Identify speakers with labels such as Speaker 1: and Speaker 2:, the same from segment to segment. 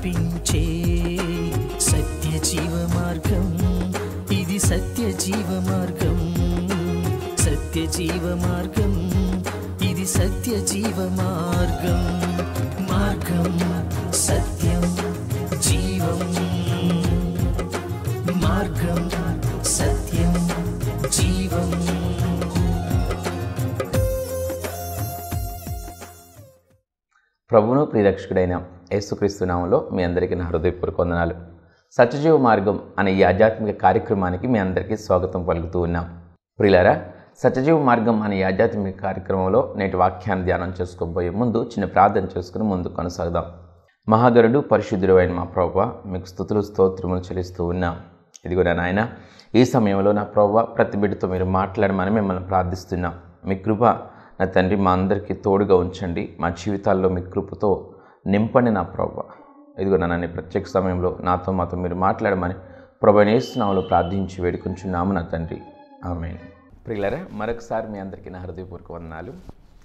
Speaker 1: తప్పించే సత్య జీవ మార్గం ఇది సత్య జీవ మార్గం సత్య జీవ మార్గం ఇది సత్య జీవ మార్గం మార్గం సత్యం జీవం మార్గం సత్యం జీవం
Speaker 2: ప్రభువును ప్రియరక్షకుడైన యేసుక్రీస్తు నామంలో మీ అందరికీ నా హృదయపూర్వక వందనాలు సత్యజీవ మార్గం అనే ఈ ఆధ్యాత్మిక కార్యక్రమానికి మీ అందరికీ స్వాగతం పలుకుతూ ఉన్నాం ప్రియులారా సత్యజీవ మార్గం అనే ఈ ఆధ్యాత్మిక కార్యక్రమంలో నేటి వాక్యాన్ని ధ్యానం చేసుకోబోయే ముందు చిన్న ప్రార్థన చేసుకుని ముందు కొనసాగుదాం మహాగరుడు పరిశుద్ధుడు అయిన మా ప్రభావ మీకు స్థుతులు స్తోత్రములు చెల్లిస్తూ ఉన్నాం ఇదిగో నా నాయన ఈ సమయంలో నా ప్రభావ ప్రతి బిడ్డతో మీరు మాట్లాడమని మిమ్మల్ని ప్రార్థిస్తున్నాం మీ కృప నా తండ్రి మా అందరికీ తోడుగా ఉంచండి మా జీవితాల్లో మీ కృపతో నింపండి నా ప్రభావ ఇదిగో నన్ను ప్రత్యేక సమయంలో నాతో మాతో మీరు మాట్లాడమని ప్రభనేస్తున్నాములో ప్రార్థించి వేడుకుంటున్నాము నా తండ్రి ఆమె ప్రియులరా మరొకసారి మీ అందరికీ నా హృదయపూర్వక వందనాలు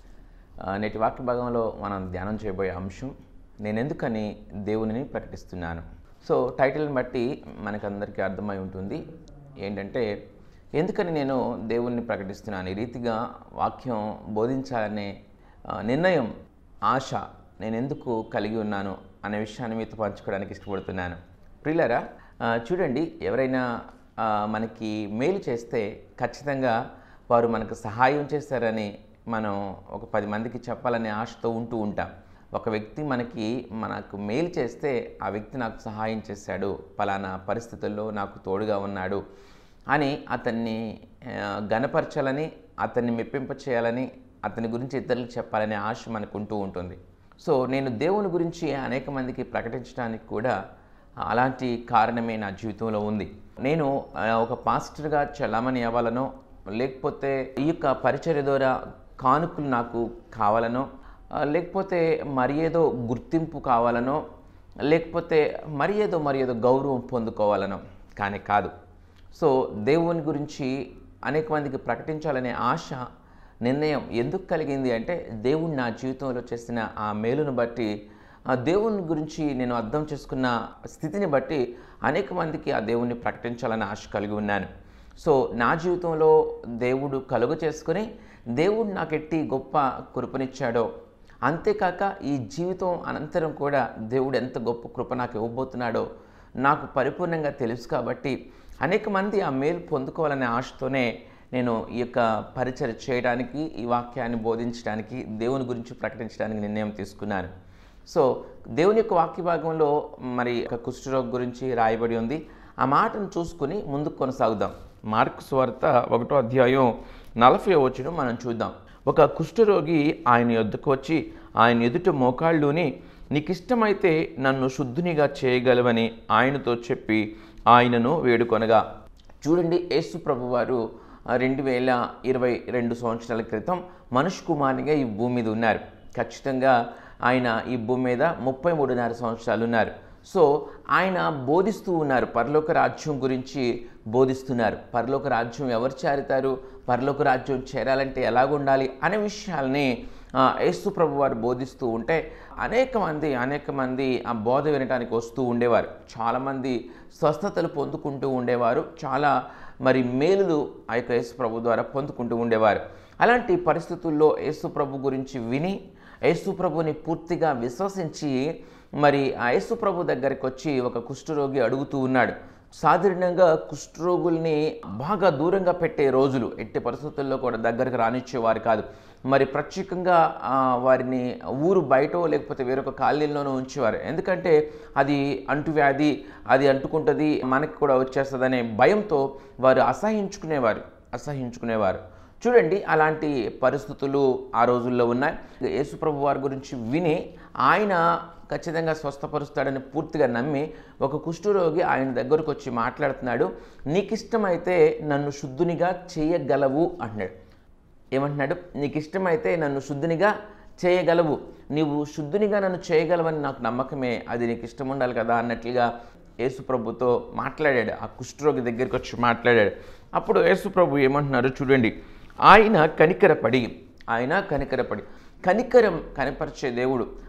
Speaker 2: ఆ, నేటి వాక్య భాగంలో మనం ధ్యానం చేయబోయే అంశం నేను ఎందుకని దేవునిని ప్రకటిస్తున్నాను సో టైటిల్ని బట్టి మనకందరికీ అర్థమై ఉంటుంది ఏంటంటే ఎందుకని నేను దేవుణ్ణి ప్రకటిస్తున్నాను ఈ రీతిగా వాక్యం బోధించాలనే ఆ, నిర్ణయం ఆశ నేను ఎందుకు కలిగి ఉన్నాను అనే విషయాన్ని మీతో పంచుకోవడానికి ఇష్టపడుతున్నాను ప్రియులరా ఆ, చూడండి ఎవరైనా ఆ, మనకి మేలు చేస్తే ఖచ్చితంగా వారు మనకు సహాయం చేస్తారని మనం ఒక పది మందికి చెప్పాలనే ఆశతో ఉంటూ ఉంటాం ఒక వ్యక్తి మనకి మనకు మేలు చేస్తే ఆ వ్యక్తి నాకు సహాయం చేశాడు పలానా పరిస్థితుల్లో నాకు తోడుగా ఉన్నాడు అని అతన్ని ఆ, గనపరచాలని అతన్ని మెప్పింప చేయాలని అతని గురించి ఇతరులకు చెప్పాలనే ఆశ మనకు ఉంటూ ఉంటుంది సో నేను దేవుని గురించి అనేక మందికి ప్రకటించడానికి కూడా అలాంటి కారణమే నా జీవితంలో ఉంది నేను ఆ, ఒక పాస్టర్గా చలామణి అవ్వాలనో లేకపోతే ఈ యొక్క పరిచర్య ద్వారా కానుకలు నాకు కావాలనో ఆ, లేకపోతే మరి ఏదో గుర్తింపు కావాలనో లేకపోతే మరి ఏదో మరి ఏదో గౌరవం పొందుకోవాలనో కానీ కాదు సో దేవుని గురించి అనేక మందికి ప్రకటించాలనే ఆశ నిర్ణయం ఎందుకు కలిగింది అంటే దేవుడు నా జీవితంలో చేసిన ఆ మేలును బట్టి ఆ దేవుని గురించి నేను అర్థం చేసుకున్న స్థితిని బట్టి అనేక మందికి ఆ దేవుణ్ణి ప్రకటించాలని ఆశ కలిగి ఉన్నాను సో నా జీవితంలో దేవుడు కలుగు చేసుకుని దేవుడు నాకు ఎట్టి గొప్ప కృపనిచ్చాడో అంతేకాక ఈ జీవితం అనంతరం కూడా దేవుడు ఎంత గొప్ప కృప నాకు ఇవ్వబోతున్నాడో నాకు పరిపూర్ణంగా తెలుసు కాబట్టి అనేక మంది ఆ మేలు పొందుకోవాలనే ఆశతోనే నేను ఈ యొక్క పరిచయం చేయడానికి ఈ వాక్యాన్ని బోధించడానికి దేవుని గురించి ప్రకటించడానికి నిర్ణయం తీసుకున్నాను సో దేవుని యొక్క వాక్య భాగంలో మరి ఒక కుష్ఠరోగం గురించి రాయబడి ఉంది ఆ మాటను చూసుకుని ముందుకు కొనసాగుదాం మార్కు స్వార్త ఒకటో అధ్యాయం నలభై వచ్చిన మనం చూద్దాం ఒక కుష్ఠరోగి ఆయన యొద్దకు వచ్చి ఆయన ఎదుట మోకాళ్ళుని నీకు ఇష్టమైతే నన్ను శుద్ధునిగా చేయగలవని ఆయనతో చెప్పి ఆయనను వేడుకొనగా చూడండి యేసు ప్రభు వారు రెండు వేల ఇరవై రెండు సంవత్సరాల క్రితం మనుష్ కుమార్నిగా ఈ భూమి మీద ఉన్నారు ఖచ్చితంగా ఆయన ఈ భూమి మీద ముప్పై మూడున్నర సంవత్సరాలు ఉన్నారు సో ఆయన బోధిస్తూ ఉన్నారు పరలోక రాజ్యం గురించి బోధిస్తున్నారు పరలోక రాజ్యం ఎవరు చేరుతారు పరలోక రాజ్యం చేరాలంటే ఎలాగుండాలి అనే విషయాల్ని ఆ, యేసు ప్రభు వారు బోధిస్తూ ఉంటే అనేక మంది అనేక మంది ఆ బోధ వినడానికి వస్తూ ఉండేవారు చాలామంది స్వస్థతలు పొందుకుంటూ ఉండేవారు చాలా మరి మేలులు ఆ యొక్క యేసు ప్రభు ద్వారా పొందుకుంటూ ఉండేవారు అలాంటి పరిస్థితుల్లో యేసు ప్రభు గురించి విని యేసు ప్రభుని పూర్తిగా విశ్వసించి మరి ఆ యేసు ప్రభు దగ్గరికి వచ్చి ఒక కుష్ఠరోగి అడుగుతూ ఉన్నాడు సాధారణంగా కుష్ఠరోగుల్ని బాగా దూరంగా పెట్టే రోజులు ఎట్టి పరిస్థితుల్లో కూడా దగ్గరకు రానిచ్చేవారు కాదు మరి ప్రత్యేకంగా ఆ, వారిని ఊరు బయటో లేకపోతే వేరొక కాలనీలోనో ఉంచేవారు ఎందుకంటే అది అంటువ్యాధి అది అంటుకుంటుంది మనకి కూడా వచ్చేస్తుందనే భయంతో వారు అసహించుకునేవారు అసహించుకునేవారు చూడండి అలాంటి పరిస్థితులు ఆ రోజుల్లో ఉన్నాయి యేసుప్రభు వారి గురించి విని ఆయన ఖచ్చితంగా స్వస్థపరుస్తాడని పూర్తిగా నమ్మి ఒక కుష్ఠరోగి ఆయన దగ్గరకు వచ్చి మాట్లాడుతున్నాడు నీకు ఇష్టమైతే నన్ను శుద్ధునిగా చేయగలవు అంటున్నాడు ఏమంటున్నాడు నీకు ఇష్టమైతే నన్ను శుద్ధునిగా చేయగలవు నీవు శుద్ధునిగా నన్ను చేయగలవని నాకు నమ్మకమే అది నీకు ఇష్టం ఉండాలి కదా అన్నట్లుగా యేసుప్రభుతో మాట్లాడాడు ఆ కుష్ఠరోగి దగ్గరికి వచ్చి మాట్లాడాడు అప్పుడు యేసుప్రభు ఏమంటున్నారు చూడండి ఆయన కనికరపడి ఆయన కనికరపడి కనికరం కనపరిచే దేవుడు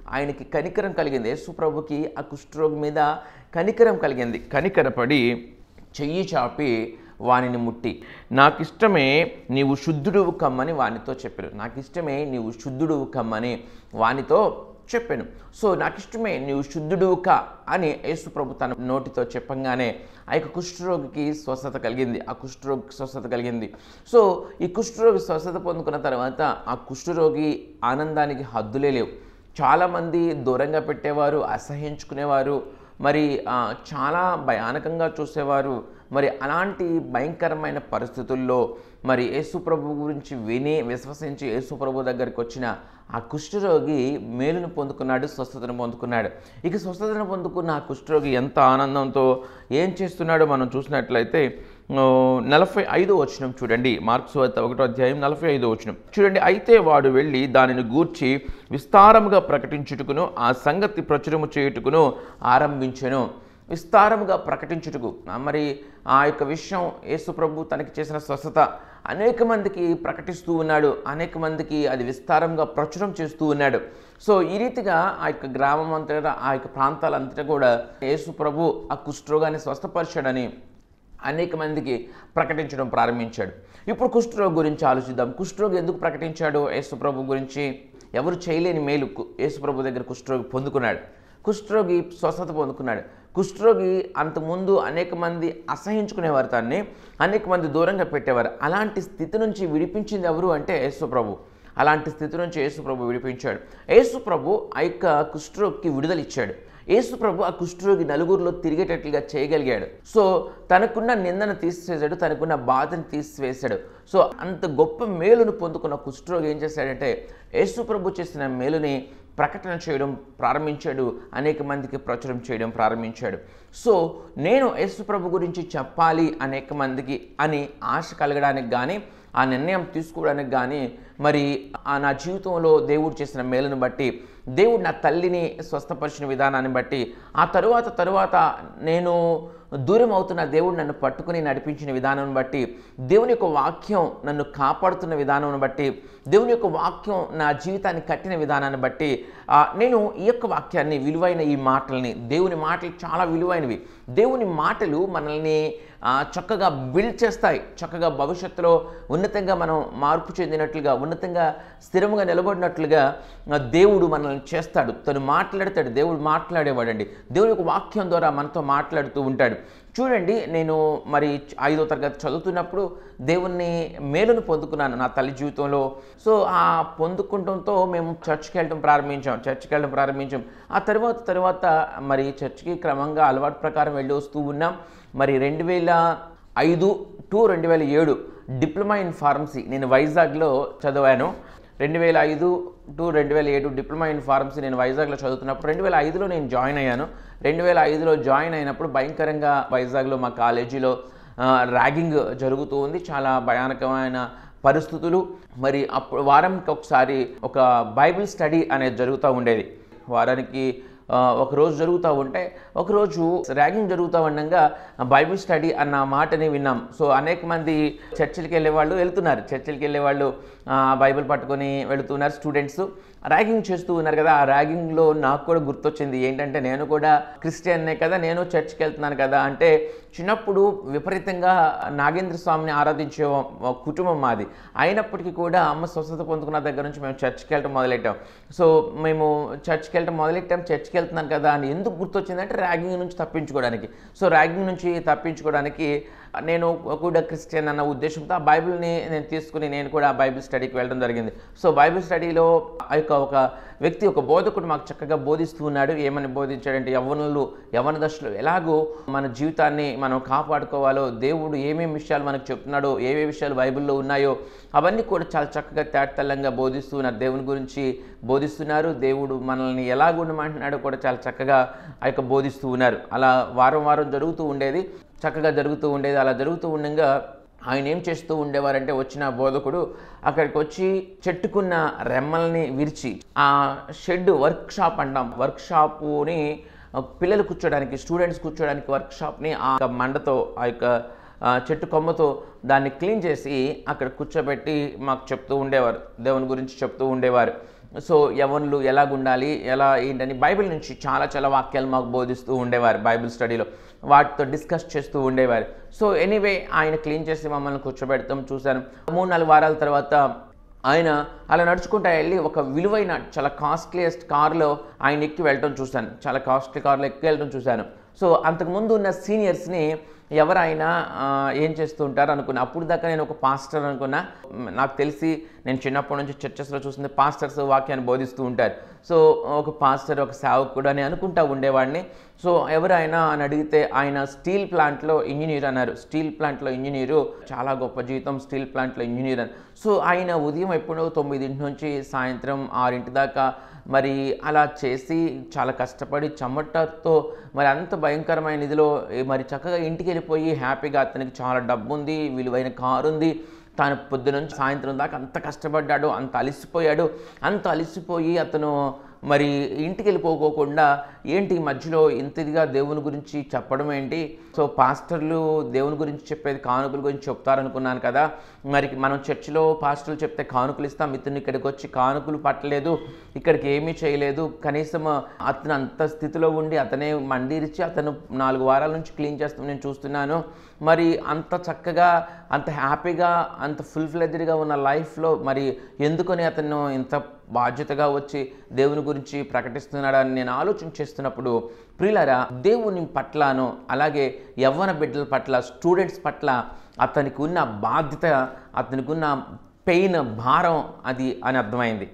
Speaker 2: ఆయనకి కనికరం కలిగింది యేసు ప్రభుకి ఆ కుష్ఠరోగి మీద కనికరం కలిగింది కనికరపడి చెయ్యి చాపి వానిని ముట్టి నాకిష్టమే నీవు శుద్ధుడువు కమ్మని వానితో చెప్పారు నాకిష్టమే నీవు శుద్ధుడువు కమ్మని వానితో చెప్పాను సో నాకు ఇష్టమే నీవు శుద్ధుడు కా అని యేసుప్రభు తన నోటితో చెప్పంగానే ఆ యొక్క కుష్ఠరోగికి స్వస్థత కలిగింది ఆ కుష్ఠరోగికి స్వస్థత కలిగింది సో ఈ కుష్ఠరోగి స్వస్థత పొందుకున్న తర్వాత ఆ కుష్ఠరోగి ఆనందానికి హద్దులే లేవు చాలామంది దూరంగా పెట్టేవారు అసహించుకునేవారు మరి ఆ, చాలా భయానకంగా చూసేవారు మరి అలాంటి భయంకరమైన పరిస్థితుల్లో మరి యేసుప్రభు గురించి విని విశ్వసించి యేసుప్రభు దగ్గరికి వచ్చిన ఆ కుష్ఠరోగి మేలును పొందుకున్నాడు స్వస్థతను పొందుకున్నాడు ఇక స్వస్థతను పొందుకున్న ఆ కుష్ఠరోగి ఎంత ఆనందంతో ఏం చేస్తున్నాడో మనం చూసినట్లయితే ఆ, నలభై ఐదో వచనం చూడండి మార్క్స్ వార్త ఒకటో అధ్యాయం నలభై ఐదో వచనం చూడండి అయితే వాడు వెళ్ళి దానిని గూర్చి విస్తారముగా ప్రకటించుటకును ఆ సంగతి ప్రచురము చేయుటకును ఆరంభించెను విస్తారముగా ప్రకటించుటకు ఆ, మరి ఆ యొక్క విషయం యేసు ప్రభు తనకి చేసిన స్వస్థత అనేక మందికి ప్రకటిస్తూ ఉన్నాడు అనేక మందికి అది విస్తారంగా ప్రచురం చేస్తూ ఉన్నాడు సో ఈ రీతిగా ఆ యొక్క గ్రామం అంతటా ఆ యొక్క ప్రాంతాలంతటా కూడా యేసు ప్రభు ఆ కుష్ఠరోగాన్ని స్వస్థపరిచాడని అనేక మందికి ప్రకటించడం ప్రారంభించాడు ఇప్పుడు కుష్ఠరోగి గురించి ఆలోచిద్దాం కుష్ఠరోగి ఎందుకు ప్రకటించాడు యేసుప్రభు గురించి ఎవరు చేయలేని మేలు కు- యేసుప్రభు దగ్గర కుష్ఠరోగి పొందుకున్నాడు కుష్ఠరోగి స్వస్థత పొందుకున్నాడు కుష్ఠరోగి అంతకుముందు అనేక మంది అసహించుకునేవారు దాన్ని అనేక మంది దూరంగా పెట్టేవారు అలాంటి స్థితి నుంచి విడిపించింది ఎవరు అంటే యేసుప్రభు అలాంటి స్థితి నుంచి యేసుప్రభు విడిపించాడు యేసుప్రభు ఆ యొక్క కుష్ఠరోగికి విడుదల ఇచ్చాడు యేసు ప్రభు ఆ కుష్ఠరోగి నలుగురిలో తిరిగేటట్లుగా చేయగలిగాడు సో తనకున్న నిందను తీసివేశాడు తనకున్న బాధను తీసివేశాడు సో అంత గొప్ప మేలును పొందుకున్న కుష్ఠరోగి ఏం చేశాడంటే యేసు ప్రభు చేసిన మేలుని ప్రకటన చేయడం ప్రారంభించాడు అనేక మందికి ప్రచురం చేయడం ప్రారంభించాడు సో నేను యేసు ప్రభు గురించి చెప్పాలి అనేక మందికి అని ఆశ కలగడానికి కానీ ఆ నిర్ణయం తీసుకోవడానికి కానీ మరి ఆ నా జీవితంలో దేవుడు చేసిన మేలును బట్టి దేవుడు నా తల్లిని స్వస్థపరిచిన విధానాన్ని బట్టి ఆ తరువాత తరువాత నేను దూరం అవుతున్న దేవుడు నన్ను పట్టుకుని నడిపించిన విధానం బట్టి దేవుని యొక్క వాక్యం నన్ను కాపాడుతున్న విధానం బట్టి దేవుని యొక్క వాక్యం నా జీవితాన్ని కట్టిన విధానాన్ని బట్టి ఆ, నేను ఈ యొక్క వాక్యాన్ని విలువైన ఈ మాటల్ని దేవుని మాటలు చాలా విలువైనవి దేవుని మాటలు మనల్ని ఆ, చక్కగా బిల్డ్ చేస్తాయి చక్కగా భవిష్యత్తులో ఉన్నతంగా మనం మార్పు చెందినట్లుగా ఉన్నతంగా స్థిరముగా నిలబడినట్లుగా ఆ, దేవుడు మనల్ని చేస్తాడు తను మాట్లాడతాడు దేవుడు మాట్లాడేవాడండి దేవుని యొక్క వాక్యం ద్వారా మనతో మాట్లాడుతూ ఉంటాడు చూడండి నేను మరి ఐదో తరగతి చదువుతున్నప్పుడు దేవుణ్ణి మేలును పొందుకున్నాను నా తల్లి జీవితంలో సో ఆ పొందుకుంటంతో మేము చర్చ్కి వెళ్ళడం ప్రారంభించాం చర్చ్కి వెళ్ళడం ప్రారంభించాం ఆ తర్వాత తర్వాత మరి చర్చ్కి క్రమంగా అలవాటు ప్రకారం వెళ్ళి వస్తూ ఉన్నాం మరి రెండు వేల ఐదు టు రెండు వేల ఏడు డిప్లొమా ఇన్ ఫార్మసీ నేను వైజాగ్లో చదివాను రెండు వేల ఐదు టు రెండు వేల ఏడు డిప్లొమా ఇన్ ఫార్మసీ నేను వైజాగ్లో చదువుతున్నప్పుడు రెండు వేల ఐదులో నేను జాయిన్ అయ్యాను రెండు వేల ఐదులో జాయిన్ అయినప్పుడు భయంకరంగా వైజాగ్లో మా కాలేజీలో ఆ, ర్యాగింగ్ జరుగుతూ ఉంది చాలా భయానకమైన పరిస్థితులు మరి అప్పుడు వారంకి ఒకసారి ఒక బైబిల్ స్టడీ అనేది జరుగుతూ ఉండేది వారానికి ఆ, ఒక రోజు జరుగుతూ ఉంటే ఒకరోజు ర్యాగింగ్ జరుగుతూ ఉండగా బైబిల్ స్టడీ అన్న మాటని విన్నాం సో అనేక మంది చర్చిలకి వెళ్ళే వాళ్ళు వెళ్తున్నారు చర్చిలకి వెళ్ళే వాళ్ళు ఆ, బైబిల్ పట్టుకొని వెళుతున్నారు స్టూడెంట్స్ ర్యాగింగ్ చేస్తూ ఉన్నారు కదా ఆ ర్యాగింగ్లో నాకు కూడా గుర్తొచ్చింది ఏంటంటే నేను కూడా క్రిస్టియన్నే కదా నేను చర్చ్కి వెళ్తున్నాను కదా అంటే చిన్నప్పుడు విపరీతంగా నాగేంద్ర స్వామిని ఆరాధించే ఒక కుటుంబం మాది అయినప్పటికీ కూడా అమ్మ స్వస్థత పొందుకున్న దగ్గర నుంచి మేము చర్చ్కి వెళ్ళటం మొదలెట్టాం సో మేము చర్చ్కి వెళ్ళటం మొదలెట్టాం చర్చ్కి వెళ్తున్నాను కదా అని ఎందుకు గుర్తొచ్చిందంటే ర్యాగింగ్ నుంచి తప్పించుకోవడానికి సో ర్యాగింగ్ నుంచి తప్పించుకోవడానికి నేను కూడా క్రిస్టియన్ అన్న ఉద్దేశంతో ఆ బైబిల్ని నేను తీసుకుని నేను కూడా ఆ బైబిల్ స్టడీకి వెళ్ళడం జరిగింది సో బైబిల్ స్టడీలో ఆ యొక్క ఒక వ్యక్తి ఒక బోధకుడు మాకు చక్కగా బోధిస్తూ ఉన్నాడు ఏమని బోధించాడంటే యవ్వనులు యవ్వన దశలో ఎలాగో మన జీవితాన్ని మనం కాపాడుకోవాలో దేవుడు ఏమేమి విషయాలు మనకు చెప్తున్నాడో ఏవే విషయాలు బైబిల్లో ఉన్నాయో అవన్నీ కూడా చాలా చక్కగా తేటతెల్లంగా బోధిస్తూ ఉన్నారు దేవుని గురించి బోధిస్తున్నారు దేవుడు మనల్ని ఎలా ఉండమంటున్నాడో కూడా చాలా చక్కగా ఆ యొక్క బోధిస్తూ ఉన్నారు అలా వారం వారం జరుగుతూ ఉండేది చక్కగా జరుగుతూ ఉండేది అలా జరుగుతూ ఉండగా ఆయన ఏం చేస్తూ ఉండేవారంటే వచ్చిన బోధకుడు అక్కడికి వచ్చి చెట్టుకున్న రెమ్మల్ని విరిచి ఆ షెడ్ వర్క్ షాప్ అంటాం వర్క్ షాపుని పిల్లలు కూర్చోడానికి స్టూడెంట్స్ కూర్చోడానికి వర్క్ షాప్ని ఆ యొక్క మండతో ఆ యొక్క ఆ, చెట్టు కొమ్మతో దాన్ని క్లీన్ చేసి అక్కడ కూర్చోబెట్టి మాకు చెప్తూ ఉండేవారు దేవుని గురించి చెప్తూ ఉండేవారు సో యవనులు ఎలాగుండాలి ఎలా ఏంటని బైబిల్ నుంచి చాలా చాలా వాక్యాలు మాకు బోధిస్తూ ఉండేవారు బైబిల్ స్టడీలో వాటితో డిస్కస్ చేస్తూ ఉండేవారు సో ఎనీవే ఆయన క్లీన్ చేసి మమ్మల్ని కూర్చోబెడతాం చూశాను మూడు నాలుగు వారాల తర్వాత ఆయన అలా నడుచుకుంటా వెళ్ళి ఒక విలువైన చాలా కాస్ట్లీయెస్ట్ కార్లో ఆయన ఎక్కి వెళ్ళటం చూశాను చాలా కాస్ట్లీ కార్లో ఎక్కి వెళ్ళటం చూశాను సో అంతకుముందు ఉన్న సీనియర్స్ని ఎవరైనా ఆ, ఏం చేస్తూ ఉంటారు అనుకున్నా అప్పుడు దాకా నేను ఒక పాస్టర్ అనుకున్నా మ్, నాకు తెలిసి నేను చిన్నప్పటి నుంచి చర్చెస్లో చూసింది పాస్టర్స్ వాక్యాన్ని బోధిస్తూ ఉంటారు సో ఒక పాస్టర్ ఒక సేవకుడు అని అనుకుంటా ఉండేవాడిని సో ఎవరైనా అని అడిగితే ఆయన స్టీల్ ప్లాంట్లో ఇంజనీర్ అన్నారు స్టీల్ ప్లాంట్లో ఇంజనీరు చాలా గొప్ప జీవితం స్టీల్ ప్లాంట్లో ఇంజనీర్ అని సో ఆయన ఉదయం ఎప్పుడో తొమ్మిదింటి నుంచి సాయంత్రం ఆరింటి దాకా మరి అలా చేసి చాలా కష్టపడి చెమటతో మరి అంత భయంకరమైన ఇదిలో ఏ మరి చక్కగా ఇంటికి వెళ్ళిపోయి హ్యాపీగా అతనికి చాలా డబ్బు ఉంది విలువైన కారు ఉంది తాను పొద్దు నుంచి సాయంత్రం దాకా అంత కష్టపడ్డాడు అంత అలసిపోయాడు అంత అలసిపోయి అతను మరి ఇంటికి వెళ్ళిపోకోకుండా ఏంటి ఈ మధ్యలో ఇంత ఇదిగా దేవుని గురించి చెప్పడం ఏంటి సో పాస్టర్లు దేవుని గురించి చెప్పేది కానుకల గురించి చెప్తారనుకున్నాను కదా మరి మనం చర్చిలో పాస్టర్లు చెప్తే కానుకలు ఇస్తాం ఇతను ఇక్కడికి వచ్చి కానుకలు పట్టలేదు ఇక్కడికి ఏమీ చేయలేదు కనీసం అతను అంత స్థితిలో ఉండి అతనే మండిరిచి అతను నాలుగు వారాల నుంచి క్లీన్ చేస్తాం నేను చూస్తున్నాను మరి అంత చక్కగా అంత హ్యాపీగా అంత ఫుల్ ఫ్లెజ్డ్గా ఉన్న లైఫ్లో మరి ఎందుకని అతను ఇంత బాధ్యతగా వచ్చి దేవుని గురించి ప్రకటిస్తున్నాడని నేను ఆలోచన చేస్తున్నప్పుడు ప్రియులారా దేవుని పట్లను అలాగే యవ్వన బిడ్డల పట్ల స్టూడెంట్స్ పట్ల అతనికి ఉన్న బాధ్యత అతనికి ఉన్న పెయిన్ భారం అది అని అర్థమైంది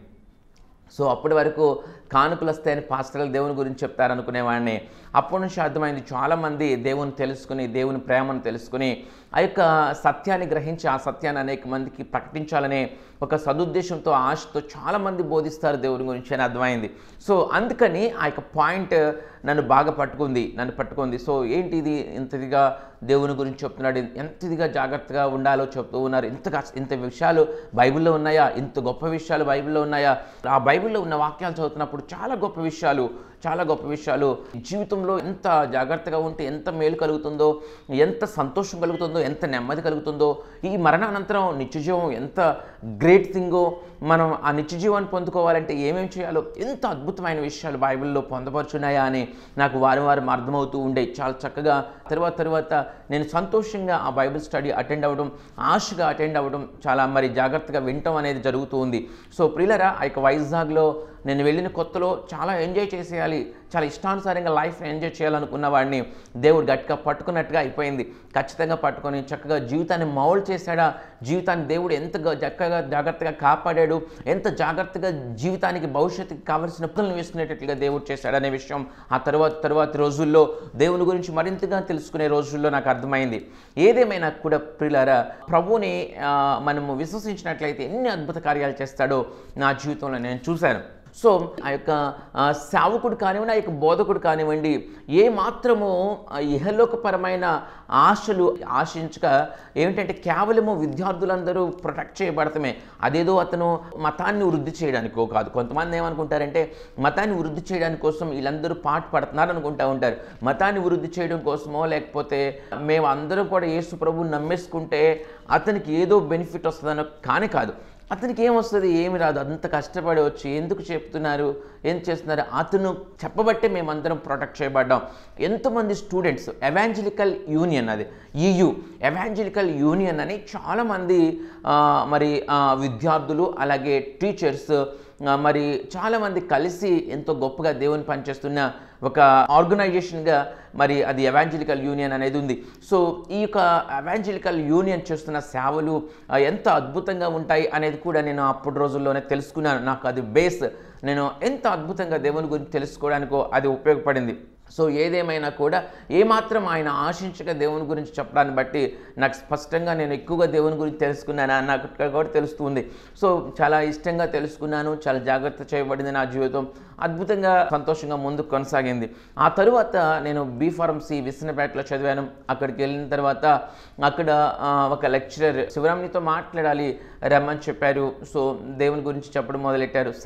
Speaker 2: సో అప్పటి వరకు కానుకలు వస్తాయని పాస్టర్లు దేవుని గురించి చెప్తారనుకునేవాడిని అప్పటి నుంచి అర్థమైంది చాలామంది దేవుని తెలుసుకుని దేవుని ప్రేమను తెలుసుకుని ఆ యొక్క సత్యాన్ని గ్రహించి ఆ సత్యాన్ని అనేక మందికి ప్రకటించాలనే ఒక సదుద్దేశంతో ఆశతో చాలామంది బోధిస్తారు దేవుని గురించి అని అర్థమైంది సో అందుకని ఆ యొక్క పాయింట్ నన్ను బాగా పట్టుకుంది నన్ను పట్టుకుంది సో ఏంటి ఇది ఇంతదిగా దేవుని గురించి చెప్తున్నాడు ఎంత ఇదిగా జాగ్రత్తగా ఉండాలో చెప్తూ ఉన్నారు ఇంతగా ఇంత విషయాలు బైబిల్లో ఉన్నాయా ఇంత గొప్ప విషయాలు బైబిల్లో ఉన్నాయా ఆ బైబిల్లో ఉన్న వాక్యాలు చదువుతున్నప్పుడు చాలా గొప్ప విషయాలు చాలా గొప్ప విషయాలు జీవితంలో ఎంత జాగ్రత్తగా ఉంటే ఎంత మేలు కలుగుతుందో ఎంత సంతోషం కలుగుతుందో ఎంత నెమ్మది కలుగుతుందో ఈ మరణానంతరం నిత్యజీవం ఎంత గ్రేట్ థింగో మనం ఆ నిత్యజీవాన్ని పొందుకోవాలంటే ఏమేమి చేయాలో ఎంత అద్భుతమైన విషయాలు బైబిల్లో పొందపరుచున్నాయా అని నాకు వారం వారం అర్థమవుతూ ఉండే చాలా చక్కగా తర్వాత తర్వాత నేను సంతోషంగా ఆ బైబిల్ స్టడీ అటెండ్ అవ్వడం ఆశగా అటెండ్ అవ్వడం చాలా మరి జాగ్రత్తగా వినటం అనేది జరుగుతూ ఉంది సో ప్రియులరా ఆ యొక్క వైజాగ్లో నేను వెళ్ళిన కొత్తలో చాలా ఎంజాయ్ చేసేయాలి చాలా ఇష్టానుసారంగా లైఫ్ని ఎంజాయ్ చేయాలనుకున్న వాడిని దేవుడు గట్టిగా పట్టుకున్నట్టుగా అయిపోయింది ఖచ్చితంగా పట్టుకొని చక్కగా జీవితాన్ని మౌల్ చేశాడా జీవితాన్ని దేవుడు ఎంత గ- చక్కగా జాగ్రత్తగా కాపాడాడు ఎంత జాగ్రత్తగా జీవితానికి భవిష్యత్తుకి కావలసిన పులను వేసుకునేటట్లుగా దేవుడు చేశాడనే విషయం ఆ తర్వాత తర్వాత రోజుల్లో దేవుని గురించి మరింతగా తెలుసుకునే రోజుల్లో నాకు అర్థమైంది ఏదేమైనా కూడా ప్రియులారా ప్రభువుని ఆ, మనము విశ్వసించినట్లయితే ఎన్ని అద్భుత కార్యాలు చేస్తాడో నా జీవితంలో నేను చూశాను సో ఆ యొక్క ఆ, సేవకుడు కానివ్వండి ఆ యొక్క బోధకుడు కానివ్వండి ఏ మాత్రము ఆ, ఇహలోకపరమైన ఆశలు ఆశించక ఏమిటంటే కేవలము విద్యార్థులందరూ ప్రొటెక్ట్ చేయబడటమే అదేదో అతను మతాన్ని వృద్ధి చేయడానికో కాదు కొంతమంది ఏమనుకుంటారంటే మతాన్ని వృద్ధి చేయడానికి కోసం వీళ్ళందరూ పాటు పడుతున్నారు అనుకుంటా ఉంటారు మతాన్ని వృద్ధి చేయడం కోసమో లేకపోతే మేము అందరం కూడా యేసు ప్రభువు నమ్మేసుకుంటే అతనికి ఏదో బెనిఫిట్ వస్తుందనో కానీ కాదు అతనికి ఏమొస్తుంది ఏమి రాదు అంత కష్టపడి వచ్చి ఎందుకు చెప్తున్నారు ఏం చేస్తున్నారు అతను చెప్పబట్టే మేమందరం ప్రొటెక్ట్ చేయబడ్డాం ఎంతోమంది స్టూడెంట్స్ ఎవాంజలికల్ యూనియన్ అది ఈయు ఎవాంజలికల్ యూనియన్ అని చాలామంది ఆ, మరి ఆ, విద్యార్థులు అలాగే టీచర్స్ ఆ, మరి చాలామంది కలిసి ఎంతో గొప్పగా దేవుని పనిచేస్తున్న ఒక ఆర్గనైజేషన్గా మరి అది ఎవాంజలికల్ యూనియన్ అనేది ఉంది సో ఈ యొక్క ఎవాంజలికల్ యూనియన్ చేస్తున్న సేవలు ఆ, ఎంత అద్భుతంగా ఉంటాయి అనేది కూడా నేను అప్పుడు రోజుల్లోనే తెలుసుకున్నాను నాకు అది బేస్ నేను ఎంత అద్భుతంగా దేవుని గురించి తెలుసుకోవడానికో అది ఉపయోగపడింది సో ఏదేమైనా కూడా ఏమాత్రం ఆయన ఆశించక దేవుని గురించి చెప్పడాన్ని బట్టి నాకు స్పష్టంగా నేను ఎక్కువగా దేవుని గురించి తెలుసుకున్నాను నాకు ఇక్కడ కూడా తెలుస్తుంది సో చాలా ఇష్టంగా తెలుసుకున్నాను చాలా జాగ్రత్త చేయబడింది నా జీవితం అద్భుతంగా సంతోషంగా ముందుకు కొనసాగింది ఆ తరువాత నేను బీ ఫార్మసీ విసనపేటలో చదివాను అక్కడికి వెళ్ళిన తర్వాత అక్కడ ఆ, ఒక లెక్చరర్ శివరామ్నితో మాట్లాడాలి రమ్మని చెప్పారు సో దేవుని గురించి చెప్పడం మొదలెట్టారు సార్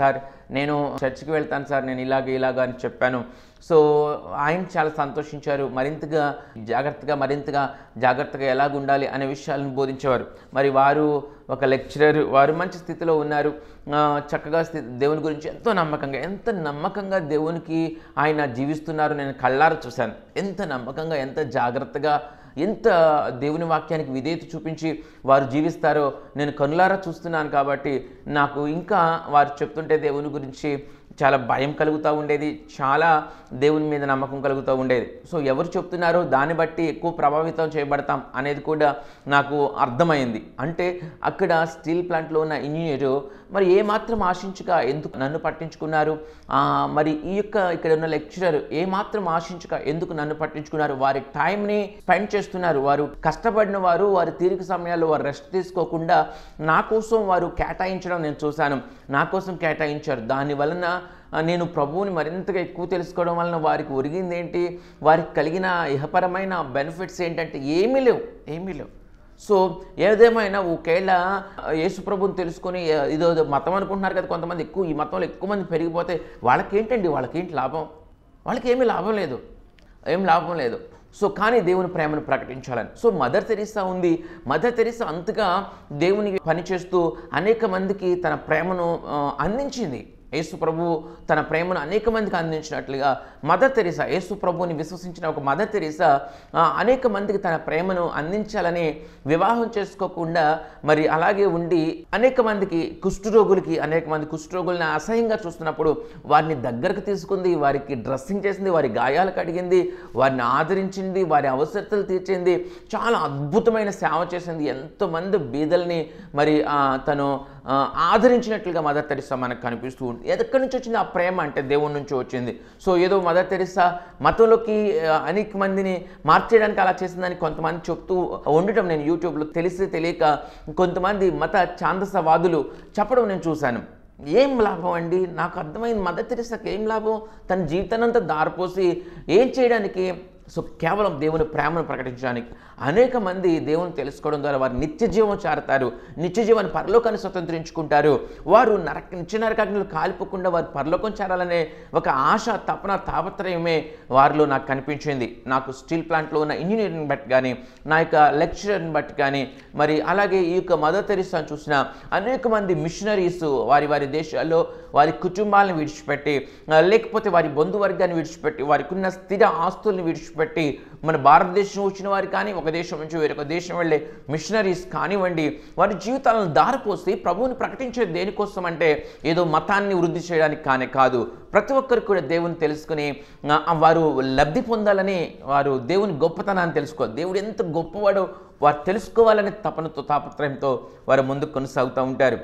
Speaker 2: నేను చర్చికి వెళ్తాను సార్ నేను ఇలాగ ఇలాగ అని చెప్పాను సో ఆయన చాలా సంతోషించారు మరింతగా జాగ్రత్తగా మరింతగా జాగ్రత్తగా ఎలాగ ఉండాలి అనే విషయాలను బోధించేవారు మరి వారు ఒక లెక్చరర్ వారు మంచి స్థితిలో ఉన్నారు ఆ, చక్కగా స్థితి దేవుని గురించి ఎంతో నమ్మకంగా ఎంత నమ్మకంగా దేవునికి ఆయన జీవిస్తున్నారు నేను కళ్ళారా చూశాను ఎంత నమ్మకంగా ఎంత జాగ్రత్తగా ఎంత దేవుని వాక్యానికి విధేయత చూపించి వారు జీవిస్తారో నేను కనులారా చూస్తున్నాను కాబట్టి నాకు ఇంకా వారు చెప్తుంటే దేవుని గురించి చాలా భయం కలుగుతూ ఉండేది చాలా దేవుని మీద నమ్మకం కలుగుతూ ఉండేది సో ఎవరు చెప్తున్నారో దాన్ని బట్టి ఎక్కువ ప్రభావితం చేయబడతాం అనేది కూడా నాకు అర్థమైంది అంటే అక్కడ స్టీల్ ప్లాంట్లో ఉన్న ఇంజనీరు మరి ఏమాత్రం ఆశించక ఎందుకు నన్ను పట్టించుకున్నారు ఆ, మరి ఈ యొక్క ఇక్కడ ఉన్న లెక్చరర్ ఏమాత్రం ఆశించక ఎందుకు నన్ను పట్టించుకున్నారు వారి టైంని స్పెండ్ చేస్తున్నారు వారు కష్టపడిన వారు వారి తీరిక సమయాల్లో వారు రెస్ట్ తీసుకోకుండా నా కోసం వారు కేటాయించడం నేను చూశాను నా కోసం కేటాయించారు దాని వలన ఆ, నేను ప్రభువుని మరింతగా ఎక్కువ తెలుసుకోవడం వలన వారికి ఒరిగింది ఏంటి వారికి కలిగిన ఇహపరమైన బెనిఫిట్స్ ఏంటంటే ఏమీ లేవు ఏమీ లేవు సో ఏదేమైనా ఒకేళ యేసుప్రభుని తెలుసుకొని ఏ- ఇదో ఇదో మతం అనుకుంటున్నారు కదా కొంతమంది ఎక్కువ ఈ మతంలో ఎక్కువ మంది పెరిగిపోతే వాళ్ళకేంటండి వాళ్ళకేంటి లాభం వాళ్ళకి ఏమీ లాభం లేదు ఏం లాభం లేదు సో కానీ దేవుని ప్రేమను ప్రకటించాలని సో మదర్ తెరీసా ఉంది మదర్ తెరీసా అంతగా దేవునికి పనిచేస్తూ అనేక మందికి తన ప్రేమను ఆ, అందించింది యేసు ప్రభు తన ప్రేమను అనేక మందికి అందించినట్లుగా మదర్ తెరీసా యేసు ప్రభుని విశ్వసించిన ఒక మదర్ తెరీసా ఆ, అనేక మందికి తన ప్రేమను అందించాలని వివాహం చేసుకోకుండా మరి అలాగే ఉండి అనేక మందికి కుష్ఠరోగులకి అనేక మంది కుష్ఠరోగుల్ని అసహ్యంగా చూస్తున్నప్పుడు వారిని దగ్గరకు తీసుకుంది వారికి డ్రెస్సింగ్ చేసింది వారి గాయాలు కడిగింది వారిని ఆదరించింది వారి అవసరతలు తీర్చింది చాలా అద్భుతమైన సేవ చేసింది ఎంతోమంది బీదల్ని మరి ఆ, తను ఆ, ఆదరించినట్లుగా మదర్ తెరిసా మనకు కనిపిస్తూ ఉంది ఎక్కడి నుంచి వచ్చింది ఆ ప్రేమ అంటే దేవుడి నుంచి వచ్చింది సో ఏదో మదర్ తెరిసా మతంలోకి ఆ, అనేక మందిని మార్చేయడానికి అలా చేసిందని కొంతమంది చెప్తూ ఉండటం నేను యూట్యూబ్లో తెలిసి తెలియక కొంతమంది మత ఛాందసవాదులు చెప్పడం నేను చూశాను ఏం లాభం అండి నాకు అర్థమైంది మదర్ తెరిసాకి ఏం లాభం తన జీవితానంతా దారిపోసి ఏం చేయడానికి సో కేవలం దేవుని ప్రేమను ప్రకటించడానికి అనేక మంది దేవుని తెలుసుకోవడం ద్వారా వారు నిత్య జీవం చారుతారు నిత్య జీవాన్ని పరలోకాన్ని స్వతంత్రించుకుంటారు వారు నరక నిత్య నరకాగ్నిలో కాలిపోకుండా వారు పరలోకం చేరాలనే ఒక ఆశ తపన తాపత్రయమే వారిలో నాకు కనిపించింది నాకు స్టీల్ ప్లాంట్లో ఉన్న ఇంజనీరింగ్ బట్టి కానీ నా యొక్క లెక్చరర్ని బట్టి కానీ మరి అలాగే ఈ యొక్క మదర్ తెరిసాను చూసిన అనేక మంది మిషనరీస్ వారి వారి దేశాల్లో వారి కుటుంబాలను విడిచిపెట్టి ఆ, లేకపోతే వారి బంధువర్గాన్ని విడిచిపెట్టి వారికి ఉన్న స్థిర ఆస్తుల్ని విడిచిపెట్టి మన భారతదేశం వచ్చిన వారు కానీ ఒక దేశం నుంచి వేరొక దేశం వెళ్ళే మిషనరీస్ కానివ్వండి వారి జీవితాలను దారిపోసి ప్రభువుని ప్రకటించేది దేనికోసం అంటే ఏదో మతాన్ని వృద్ధి చేయడానికి కానే కాదు ప్రతి ఒక్కరు కూడా దేవుని తెలుసుకుని ఆ, వారు లబ్ధి పొందాలని వారు దేవుని గొప్పతనాన్ని తెలుసుకోవాలి దేవుడు ఎంత గొప్పవాడో వారు తెలుసుకోవాలనే తపనతో తాపత్రయంతో వారు ముందుకు కొనసాగుతూ ఉంటారు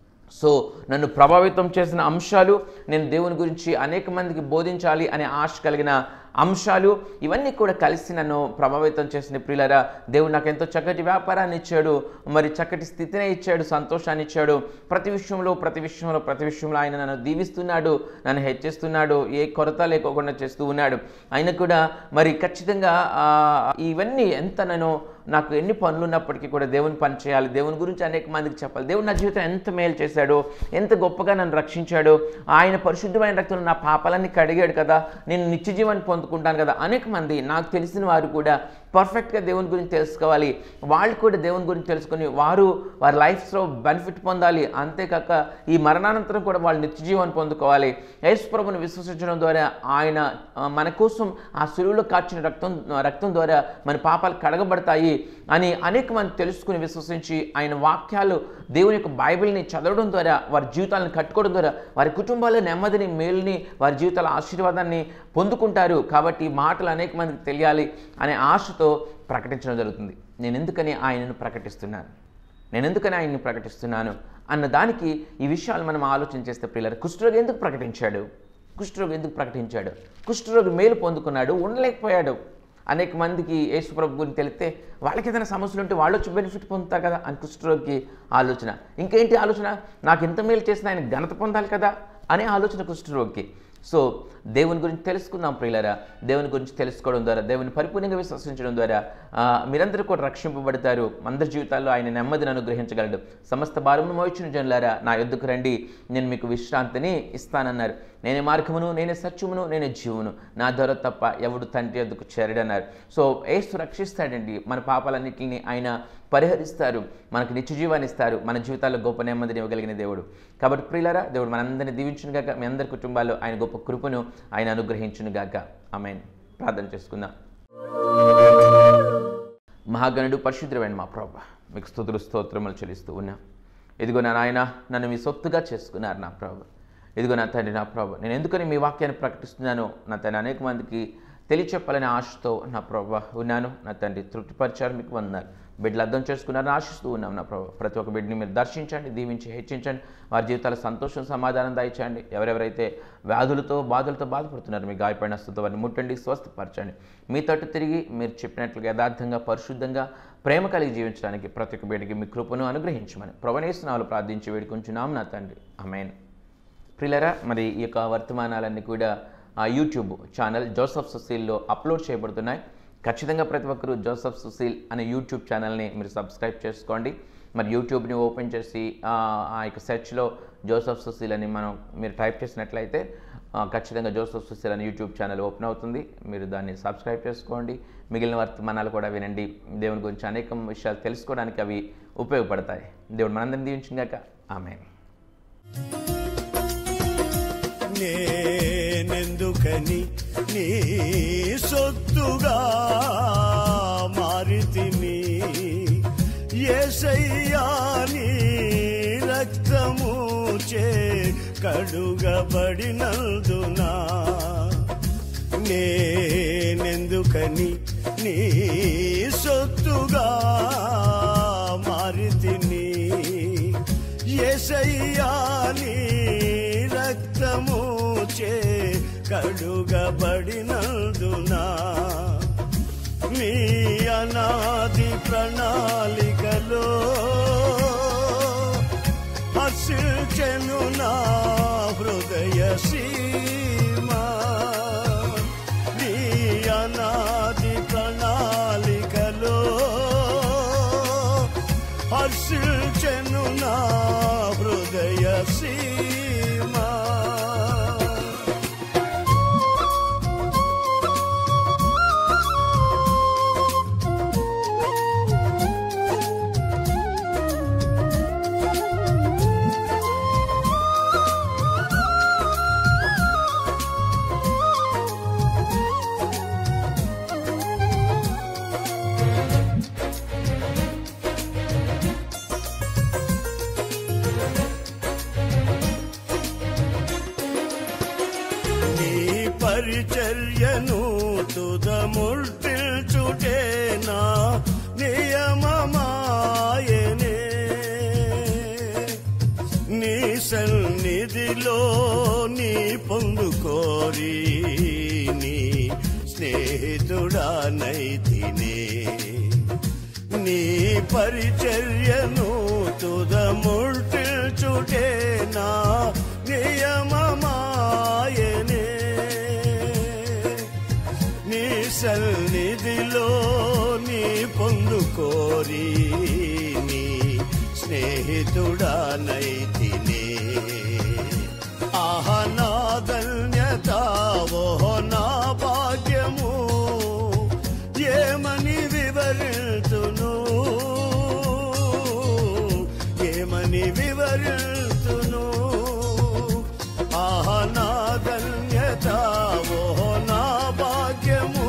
Speaker 2: సో నన్ను ప్రభావితం చేసిన అంశాలు నేను దేవుని గురించి అనేక మందికి బోధించాలి అనే ఆశ కలిగిన అంశాలు ఇవన్నీ కూడా కలిసి నన్ను ప్రభావితం చేసిన ప్రియులరా దేవుడు నాకు ఎంతో చక్కటి వ్యాపారాన్ని ఇచ్చాడు మరి చక్కటి స్థితిని ఇచ్చాడు సంతోషాన్ని ఇచ్చాడు ప్రతి విషయంలో ప్రతి విషయంలో ప్రతి విషయంలో ఆయన నన్ను దీవిస్తున్నాడు నన్ను హెచ్చిస్తున్నాడు ఏ కొరత లేకోకుండా చేస్తూ ఉన్నాడు ఆయన కూడా మరి ఖచ్చితంగా ఆ, ఇవన్నీ ఎంత నేను నాకు ఎన్ని పనులు ఉన్నప్పటికీ కూడా దేవుని పని చేయాలి దేవుని గురించి అనేక మందికి చెప్పాలి దేవుడు నా జీవితం ఎంత మేలు చేశాడో ఎంత గొప్పగా నన్ను రక్షించాడో ఆయన పరిశుద్ధమైన రక్తంలో నా పాపాలన్నీ కడిగాడు కదా నేను నిత్య జీవాన్ని పొందుకుంటాను కదా అనేక మంది నాకు తెలిసిన వారు కూడా పర్ఫెక్ట్గా దేవుని గురించి తెలుసుకోవాలి వాళ్ళు కూడా దేవుని గురించి తెలుసుకొని వారు వారి లైఫ్స్లో బెనిఫిట్ పొందాలి అంతేకాక ఈ మరణానంతరం కూడా వాళ్ళు నిత్య జీవాన్ని పొందుకోవాలి యేసు ప్రభుని విశ్వసించడం ద్వారా ఆయన ఆ, మన కోసం ఆ సులువులో కార్చిన రక్తం రక్తం ద్వారా మన పాపాలు కడగబడతాయి అని అనేక మంది తెలుసుకుని విశ్వసించి ఆయన వాక్యాలు దేవుని యొక్క బైబిల్ని చదవడం ద్వారా వారి జీవితాలను కట్టుకోవడం ద్వారా వారి కుటుంబాల నెమ్మదిని మేలుని వారి జీవితాల ఆశీర్వాదాన్ని పొందుకుంటారు కాబట్టి ఈ మాటలు అనేక మందికి తెలియాలి అనే ఆశతో ప్రకటించడం జరుగుతుంది నేను ఎందుకని ఆయనను ప్రకటిస్తున్నాను నేను ఎందుకని ఆయన్ని ప్రకటిస్తున్నాను అన్న దానికి ఈ విషయాలు మనం ఆలోచన చేస్తే పిల్లలు కుష్ఠరోగి ఎందుకు ప్రకటించాడు కుష్ఠరోగి ఎందుకు ప్రకటించాడు కుష్ఠరోగి మేలు పొందుకున్నాడు ఉండలేకపోయాడు అనేక మందికి యేసుప్రభు గురించి తెలిస్తే వాళ్ళకి ఏదైనా సమస్యలు ఉంటే వాళ్ళు వచ్చి బెనిఫిట్ పొందుతారు కదా అని కుష్ఠరోగికి ఆలోచన ఇంకేంటి ఆలోచన నాకు ఇంత మేలు చేసిన ఆయన ఘనత పొందాలి కదా అనే ఆలోచన కుష్ఠరోగికి సో దేవుని గురించి తెలుసుకుందాం ప్రియులరా దేవుని గురించి తెలుసుకోవడం ద్వారా దేవుని పరిపూర్ణంగా విశ్వసించడం ద్వారా ఆ, మీరందరూ కూడా రక్షింపబడతారు అందరి జీవితాల్లో ఆయన నెమ్మదిని అనుగ్రహించగలడు సమస్త భారమును మోయించిన జనులారా నా యొద్దకు రండి నేను మీకు విశ్రాంతిని ఇస్తానన్నారు నేనే మార్గమును నేనే సత్యమును నేనే జీవును నా ద్వారా తప్ప ఎవడు తండ్రి యొద్దకు చేరడన్నారు సో ఏసు రక్షిస్తాడండి మన పాపాలన్నింటినీ ఆయన పరిహరిస్తారు మనకు నిత్య జీవాన్ని ఇస్తారు మన జీవితాల్లో గొప్ప నెమ్మదిని ఇవ్వగలిగిన దేవుడు కాబట్టి ప్రియులరా దేవుడు మనందరినీ దీవించును గాక మీ అందరి కుటుంబాల్లో ఆయన గొప్ప కృపను ఆయన అనుగ్రహించును గాక ఆమెన్ ప్రార్థన చేసుకుందాం మహాగణుడు పరిశుద్ధమైన మా ప్రభా మీకు స్తుతులు స్తోత్రములు చెల్లిస్తూ ఉన్నా ఇదిగో నా నాయన నన్ను మీ సొత్తుగా చేసుకున్నారు నా ప్రభు ఇదిగో నా తండ్రి నా ప్రభు నేను ఎందుకని మీ వాక్యాన్ని ప్రకటిస్తున్నానో నా తండ్రి అనేక మందికి తెలియచెప్పాలనే ఆశతో నా ప్రభు ఉన్నాను నా తండ్రి తృప్తిపరిచారు మీకు వందనాలు బిడ్డలు అర్థం చేసుకున్నారని ఆశిస్తూ ఉన్నాం నా ప్రభు ప్రతి ఒక్క బిడ్డని మీరు దర్శించండి దీవించి హెచ్చించండి వారి జీవితాల సంతోషం సమాధానం దయచేయండి ఎవరెవరైతే వ్యాధులతో బాధలతో బాధపడుతున్నారు మీ గాయపడిన స్థుతి వారిని ముట్టండి స్వస్థపరచండి మీ తట్టు తిరిగి మీరు చెప్పినట్లుగా యథార్థంగా పరిశుద్ధంగా ప్రేమ కలిగి జీవించడానికి ప్రతి ఒక్క బిడ్డకి మీ కృపను అనుగ్రహించమని ప్రవణేశ్వనాలు ప్రార్థించి వేడుకుంటున్నాం నా తండ్రి అమేన్ ప్రిలరా మరి ఈ యొక్క వర్తమానాలన్నీ కూడా ఆ యూట్యూబ్ ఛానల్ జోసఫ్ సుశీల్లో అప్లోడ్ చేయబడుతున్నాయి ఖచ్చితంగా ప్రతి ఒక్కరూ జోసఫ్ సుశీల్ అనే యూట్యూబ్ ఛానల్ని మీరు సబ్స్క్రైబ్ చేసుకోండి మరి యూట్యూబ్ని ఓపెన్ చేసి ఆ ఆ యొక్క సెర్చ్లో జోసఫ్ సుశీల్ అని మనం మీరు టైప్ చేసినట్లయితే ఆ, ఖచ్చితంగా జోసఫ్ సుశీల్ అనే యూట్యూబ్ ఛానల్ ఓపెన్ అవుతుంది మీరు దాన్ని సబ్స్క్రైబ్ చేసుకోండి మిగిలిన వర్తమానాలు కూడా వినండి దేవుని గురించి అనేక విషయాలు తెలుసుకోవడానికి అవి ఉపయోగపడతాయి దేవుడు మనందరిని దీవించిందాక ఆమె
Speaker 3: నేనెందుకని నీ సొత్తుగా మారితిని ఏసయ్యా నీ రక్తము చే కడుగబడినందునా నేనెందుకని నీ సొత్తుగా మారితిని ఏసయ్యా నీ రక్తము చే కడుగబడినందునా మీ అనాది ప్రణాళికలో హర్షించెను నా హృదయ సీమా నీ అనాది ప్రణాళికలో హర్షించెను నా హృదయ సీమా నీ పరిచర్యను తుదముల్చుటేనా నియమమాయనే నీ సన్నిధిలో నీ పొందుకోరి నీ స్నేహితుడానైతినే నీ పరిచర్యను తుదముల్చుటేనా నియమమాయనే నీ సన్నిధిలో నీ పొందుకోరి నీ స్నేహితుడానైతినే ఆహ నా ధన్యత ఓహో నా భాగ్యము ఏమని వివరితును ఏమని వివరితును ఆహ నా ధన్యత ఓహో నా భాగ్యము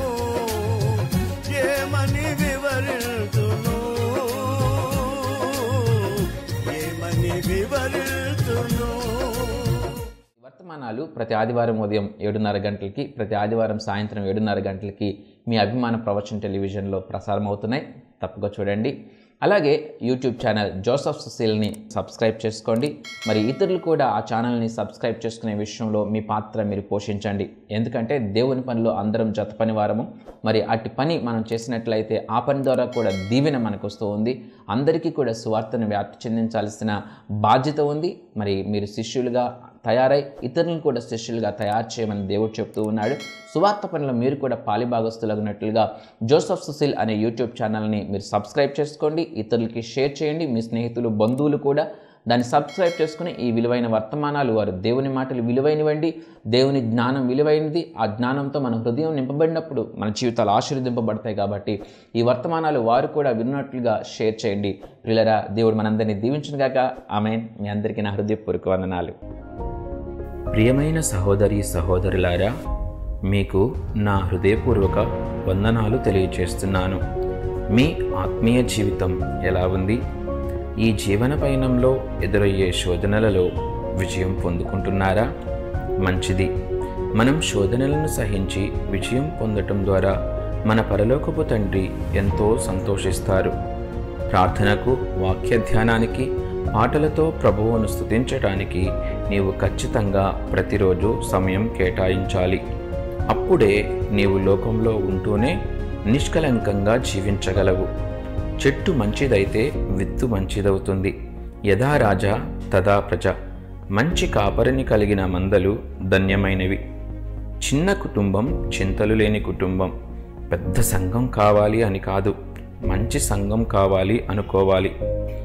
Speaker 3: ఏమని వివరితును ఏమని వివరితును
Speaker 2: వర్తమానాలు ప్రతి ఆదివారం ఉదయం ఏడున్నర గంటలకి ప్రతి ఆదివారం సాయంత్రం ఏడున్నర గంటలకి మీ అభిమాన ప్రవచన టెలివిజన్లో ప్రసారం అవుతున్నాయి తప్పగా చూడండి అలాగే యూట్యూబ్ ఛానల్ జోసఫ్ సుశీల్ని సబ్స్క్రైబ్ చేసుకోండి మరి ఇతరులు కూడా ఆ ఛానల్ని సబ్స్క్రైబ్ చేసుకునే విషయంలో మీ పాత్ర మీరు పోషించండి ఎందుకంటే దేవుని పనిలో అందరం జత పని వారము మరి అట్టి పని మనం చేసినట్లయితే ఆ పని ద్వారా కూడా దీవెన మనకు వస్తూ ఉంది అందరికీ కూడా సువార్తను వ్యాప్తి చెందించాల్సిన బాధ్యత ఉంది మరి మీరు శిష్యులుగా తయారై ఇతరులను కూడా శిష్యులుగా తయారు చేయమని దేవుడు చెప్తూ ఉన్నాడు సువార్త పనిలో మీరు కూడా పాలిభాగస్తులగినట్లుగా జోసఫ్ సుశీల్ అనే యూట్యూబ్ ఛానల్ని మీరు సబ్స్క్రైబ్ చేసుకోండి ఇతరులకి షేర్ చేయండి మీ స్నేహితులు బంధువులు కూడా దాన్ని సబ్స్క్రైబ్ చేసుకుని ఈ విలువైన వర్తమానాలు వారు దేవుని మాటలు విలువైనవండి దేవుని జ్ఞానం విలువైనది ఆ జ్ఞానంతో మన హృదయం నింపబడినప్పుడు మన జీవితాలు ఆశీర్వదింపబడతాయి కాబట్టి ఈ వర్తమానాలు వారు కూడా విన్నట్లుగా షేర్ చేయండి ప్రియులరా దేవుడు మనందరినీ దీవించిన గాక ఆమెన్ మీ అందరికీ నా హృదయపూర్వక వందనాలు ప్రియమైన సహోదరి సహోదరులారా మీకు నా హృదయపూర్వక వందనాలు తెలియచేస్తున్నాను మీ ఆత్మీయ జీవితం ఎలా ఉంది ఈ జీవన పయనంలో ఎదురయ్యే శోధనలలో విజయం పొందుకుంటున్నారా మంచిది మనం శోధనలను సహించి విజయం పొందటం ద్వారా మన పరలోకపు తండ్రి ఎంతో సంతోషిస్తారు ప్రార్థనకు వాక్య ధ్యానానికి పాటలతో ప్రభువును స్తుతించటానికి నీవు ఖచ్చితంగా ప్రతిరోజు సమయం కేటాయించాలి అప్పుడే నీవు లోకంలో ఉంటూనే నిష్కలంకంగా జీవించగలవు చెట్టు మంచిదైతే విత్తు మంచిదవుతుంది యథా రాజా తదా ప్రజ మంచి కాపరిని కలిగిన మందలు ధన్యమైనవి చిన్న కుటుంబం చింతలు లేని కుటుంబం పెద్ద సంఘం కావాలి అని కాదు మంచి సంఘం కావాలి అనుకోవాలి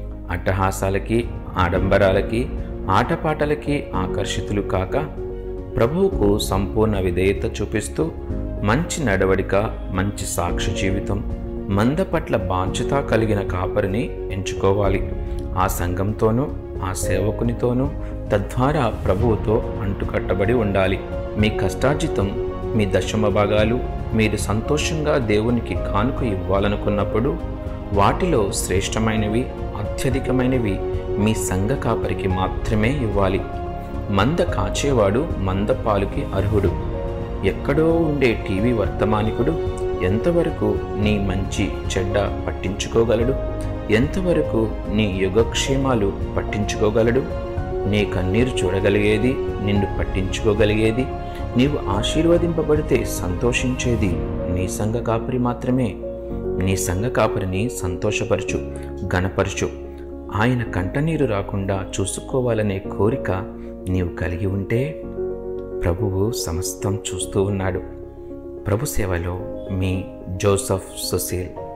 Speaker 2: అట్టహాసాలకి ఆడంబరాలకి ఆటపాటలకి ఆకర్షితులు కాక ప్రభువుకు సంపూర్ణ విధేయత చూపిస్తూ మంచి నడవడిక మంచి సాక్షి జీవితం మంద పట్ల బాధ్యత కలిగిన కాపరిని ఎంచుకోవాలి ఆ సంఘంతోనూ ఆ సేవకునితోనూ తద్వారా ప్రభువుతో అంటుకట్టబడి ఉండాలి మీ కష్టార్జితం మీ దశమ భాగాలు మీరు సంతోషంగా దేవునికి కానుక ఇవ్వాలనుకున్నప్పుడు వాటిలో శ్రేష్టమైనవి అత్యధికమైనవి మీ సంఘ కాపరికి మాత్రమే ఇవ్వాలి మంద కాచేవాడు మంద పాలుకి అర్హుడు ఎక్కడో ఉండే టీవీ వర్తమానికుడు ఎంతవరకు నీ మంచి చెడ్డ పట్టించుకోగలడు ఎంతవరకు నీ యుగక్షేమాలు పట్టించుకోగలడు నీ కన్నీరు చూడగలిగేది నిన్ను పట్టించుకోగలిగేది నీవు ఆశీర్వదింపబడితే సంతోషించేది నీ సంఘ కాపరి మాత్రమే నీ సంఘ కాపరిని సంతోషపరచు గణపరచు ఆయన కంటనీరు రాకుండా చూసుకోవాలనే కోరిక నీవు కలిగి ఉంటే ప్రభువు సమస్తం చూస్తూ ఉన్నాడు ప్రభు సేవలో మీ జోసఫ్ సుశీల్